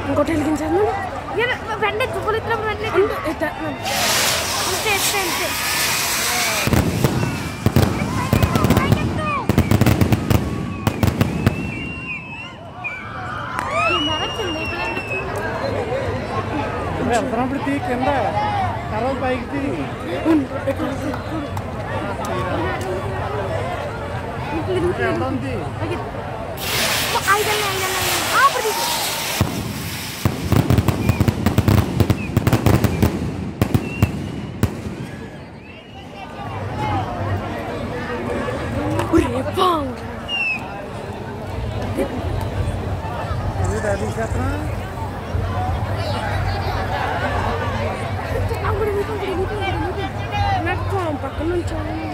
ఇంకోటి వెలిగించాను వెంటనే తుప్పులిత్రం వెంటనే అంతే అంతే అంతే వెళ్తున్నప్పుడు తీ కింద తర్వాత పైకి తీ వెళ్ళడం తీ ఐదన్నా ఐదన్నా అప్పుడు తీసు అది డాడీ చేస్తున్నా నాకు పక్కన నుంచి